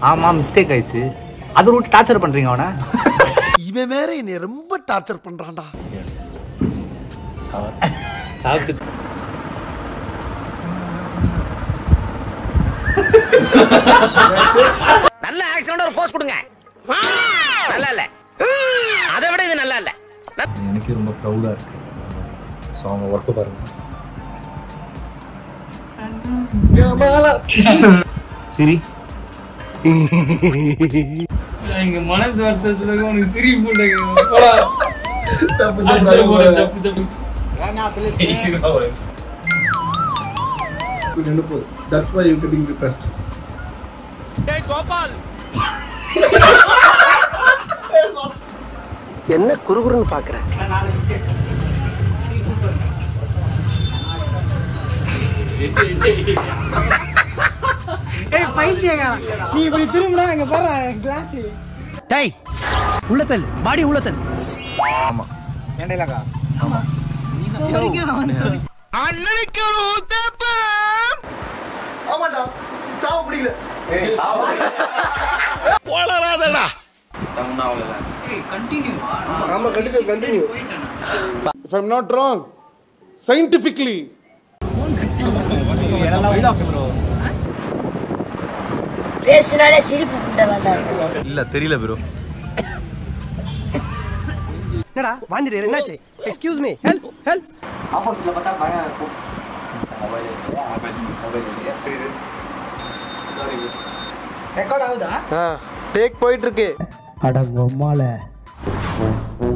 ஆமா மிஸ்டேக் ஆயிடுச்சு அதை விட்டு டார்ச்சர் பண்றீங்க அவனை இவன் வேற என்னை ரொம்ப டார்ச்சர் பண்றான்டா சாப்பிட்டு நல்ல ஆக்ஷனோட ஒரு போஸ் கொடுங்க நல்லா இல்ல அதை விட இது நல்லா இல்ல எனக்கே ரொம்ப ப்ரௌடாக இருக்கு ஸோ அவங்க ஒர்க்கை பாருங்க சரி எங்க மனசு வருத்தத்துல உனக்கு சிரிப்பு போடா தப்பு தப்பு தப்பு நினைப்பு that's why you getting depressed என்ன குறுகுறுன்னு பாக்குற ஏய் பைத்தியக்காரா நீ இப்படி திரும்பினா அங்க பாரு கிளாஸ் டேய் உள்ளத்தல் பாடி உள்ளத்தல் ஆமாடா சாவ பிடிக்கல ஆமா கண்டிப்பா continue if I am not wrong scientifically பேசினாலே சிரிப்பு புண்டதாண்டா இல்லை தெரியல ப்ரோ என்னடா வாஞ்சிட்டு என்னாச்சு excuse me help help record ஆகுதா டேக் போயிட்டு இருக்கு அட பொம்மால